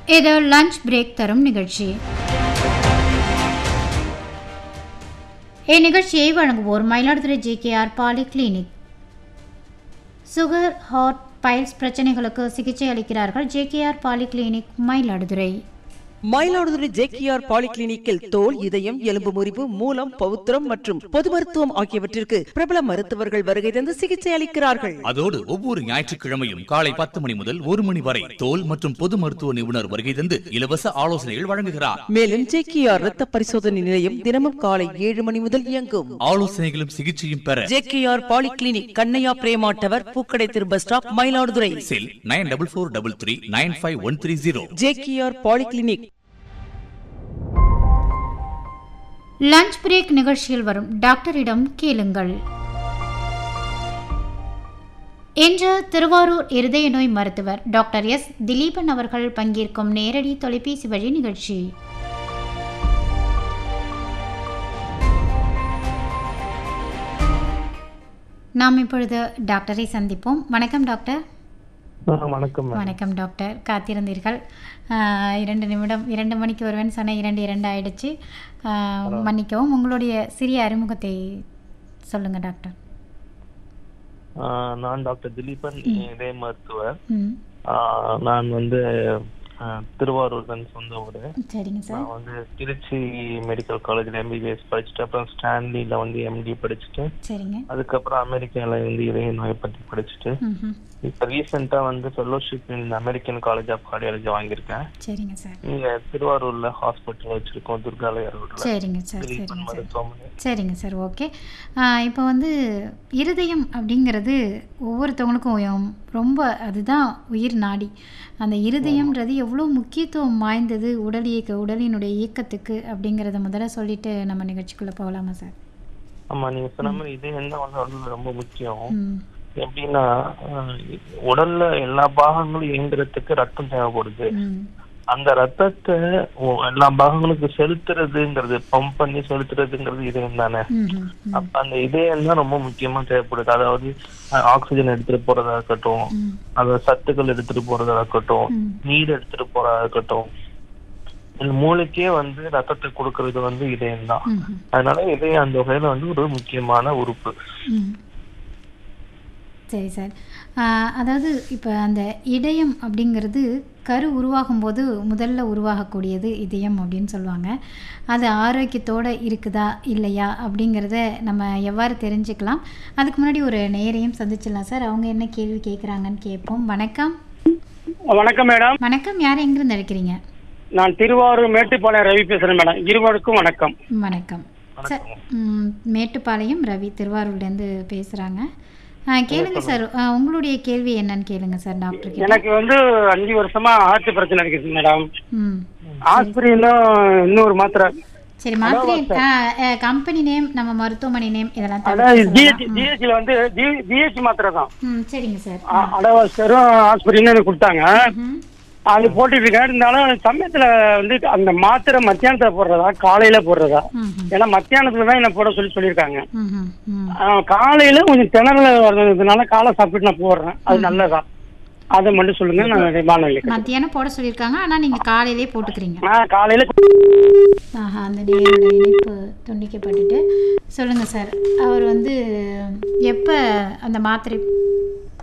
இது lunch break தரும் நிகழ்ச்சி இந்நிகழ்ச்சியை வழங்குவோர் Mayiladuthurai JKR poly clinic sugar heart piles பிரச்சனைகளுக்கு சிகிச்சை அளிக்கிறார்கள் JKR poly clinic Mayiladuthurai Mayiladuthurai JKR பாலிகிளினிக்கில் தோல் இதயம் எலும்பு முறிவு மூலம் பவுத்திரம் மற்றும் பொது மருத்துவம் ஆகியவற்றிற்கு பிரபல மருத்துவர்கள் வருகை தந்து சிகிச்சை அளிக்கிறார்கள் அதோடு ஒவ்வொரு ஞாயிற்றுக்கிழமையும் காலை பத்து மணி முதல் ஒரு மணி வரை தோல் மற்றும் பொது மருத்துவ நிபுணர் வருகை தந்து இலவச ஆலோசனைகள் வழங்குகிறார் மேலும் ஜேகேஆர் இரத்த பரிசோதனை நிலையம் தினமும் காலை ஏழு மணி முதல் இயங்கும் ஆலோசனைகளும் சிகிச்சையும் பெற ஜேகேஆர் பாலிகிளினிக் கண்ணையா பிரேமாட்டவர் பூக்கடை திரு bus stop Mayiladuthurai cell nine double four double three nine five one three zero JKR polyclinic lunch break நிகழ்ச்சியில் வரும் டாக்டரிடம் கேளுங்கள் இன்று திருவாரூர் இருதய நோய் மருத்துவர் டாக்டர் எஸ் திலீபன் அவர்கள் பங்கேற்கும் நேரடி தொலைபேசி வழி நிகழ்ச்சி நாம் இப்பொழுது டாக்டரை சந்திப்போம் வணக்கம் டாக்டர் ஆ, வணக்கம் மேம். வணக்கம் டாக்டர் காத்திருந்தீர்கள் ஆஹ், இரண்டு நிமிடம் இரண்டு மணிக்கு வருவேன்னு சொன்ன இரண்டு இரண்டு ஆயிடுச்சு ஆஹ், மன்னிக்கவும் உங்களுடைய சிறிய அறிமுகத்தை சொல்லுங்க டாக்டர் ஆ, நான் டாக்டர் திலீபன் இதய மருத்துவர் ம் ஆ, நான் வந்து ஆ, திருவாரூர் தான் சொந்த ஊரு சரிங்க சார் நான் வந்து திருச்சி மெடிக்கல் காலேஜ்ல எம்பிபிஎஸ் படிச்சுட்டு அப்புறம் ஸ்டான்லில வந்து எம்டி படிச்சுட்டு சரிங்க அதுக்கப்புறம் அமெரிக்கால வந்து இதய நோயை பத்தி படிச்சுட்டு ம்ஹும். இப்ப ரீசெண்டா வந்து fellowship in American college of cardiology வாங்கியிருக்கேன் சரிங்க சார் இங்க திருவாரூர்ல ஹாஸ்பிட்டல் வச்சிருக்கோம் துர்காலயா ரோட்ல சரிங்க சார் திலீபன் சரிங்க சார் மருத்துவமனை சரிங்க சார் ஓகே இப்போ வந்து இருதயம் அப்படிங்கிறது ஒவ்வொருத்தவங்களுக்கும் ரொம்ப அதுதான் உயிர் நாடி அந்த இருதயம்ன்றது எவ்வளோ முக்கியத்துவம் வாய்ந்தது உடல் இயக்க உடலினுடைய இயக்கத்துக்கு அப்படிங்கிறத முதல்ல சொல்லிட்டு நம்ம நிகழ்ச்சிக்குள்ளே போகலாமா சார் ஆமா நீங்க சொன்ன மாதிரி இதயம் தான் வந்து உடல்ல ரொம்ப முக்கியம் ம் எப்படின்னா ஆஹ் உடல்ல எல்லா பாகங்களும் இயங்குறதுக்கு ரத்தம் தேவைப்படுது ம் அந்த ரத்தத்தை ஒ- எல்லா பாகங்களுக்கும் செலுத்துறதுங்கிறது பம்ப் பண்ணி செலுத்துறதுங்கிறது இதயம் தானே ம் ம் அப்ப அந்த இதயம் தான் ரொம்ப முக்கியமா தேவைப்படுது அதாவது அஹ், ஆக்சிஜன் எடுத்துட்டு போறதா இருக்கட்டும் ம் அந்த சத்துக்கள் எடுத்துட்டு போறதா இருக்கட்டும் ம். நீர் எடுத்துட்டு போறதா இருக்கட்டும் இந்த மூளைக்கே வந்து ரத்தத்தை கொடுக்கறது வந்து இதயம் தான் ம் ம் அதனால இதயம் அந்த வகையில வந்து ஒரு முக்கியமான உறுப்பு ம். சரி சார் ஆஹ், அதாவது இப்போ அந்த இதயம் அப்படிங்கிறது கரு உருவாகும் போது முதல்ல உருவாகக்கூடியது இதயம் அப்படின்னு சொல்லுவாங்க அது ஆரோக்கியத்தோடு இருக்குதா இல்லையா அப்படிங்கிறத நம்ம எவ்வாறு தெரிஞ்சுக்கலாம் அதுக்கு முன்னாடி ஒரு நேரையும் சந்திச்சிடலாம் சார் அவங்க என்ன கேள்வி கேட்குறாங்கன்னு கேட்போம் வணக்கம் வணக்கம் மேடம் வணக்கம் யார் எங்கிருந்து அழைக்கிறீங்க நான் திருவாரூர் மேட்டுப்பாளையம் ரவி பேசுறேன் மேடம் இருவருக்கும் வணக்கம் வணக்கம் சார் ம், மேட்டுப்பாளையம் ரவி திருவாரூர்லேருந்து பேசுகிறாங்க கேளுங்க சார் ஆஹ், உங்களுடைய கேள்வி என்னன்னு கேளுங்க சார் டாக்டர் கிட்ட எனக்கு வந்து அஞ்சு வருஷமா ஹார்ட் பிரச்சனை இருக்குது மேடம் ம் ஆஸ்பிரினும் இன்னொரு மாத்திரை சரி மாத்திரை கம்பெனி நேம் நம்ம மருத்துவமனை நேம் இதெல்லாம் அதாவது தவிர்த்து ஜிஹெச் சொல்லலாம். ஜிஹெச்ல வந்து ஜிஹெச் மாத்திரை தான் ம் சரிங்க சார் அடவாஸ்டரும் ஆஸ்பிரினும் எனக்கு கொடுத்தாங்க ம் அது போட்டுட்டு இருக்கேன் இருந்தாலும் சமயத்துல வந்து அந்த மாத்திரை மத்தியானத்துல போடுறதா காலையில போடுறதா ம் ஏன்னா மத்தியானத்துல தான் என்ன போட சொல்லி சொல்லியிருக்காங்க ம் ம் ம் ஆ, காலையில கொஞ்சம் திணறல வர்றதுனால காலை சாப்பிட்டு நான் போடுறேன் அது நல்லதா அதை மட்டும் சொல்லுங்க நான் வானொலி மத்தியானம் போட சொல்லியிருக்காங்க ஆனால் நீங்கள் காலையிலே போட்டுக்கிறீங்க நான் காலையில ஆஹா அந்த நேரோட இணைப்பு துண்டிக்கப்பட்டுட்டு சொல்லுங்கள் சார் அவர் வந்து எப்போ அந்த மாத்திரை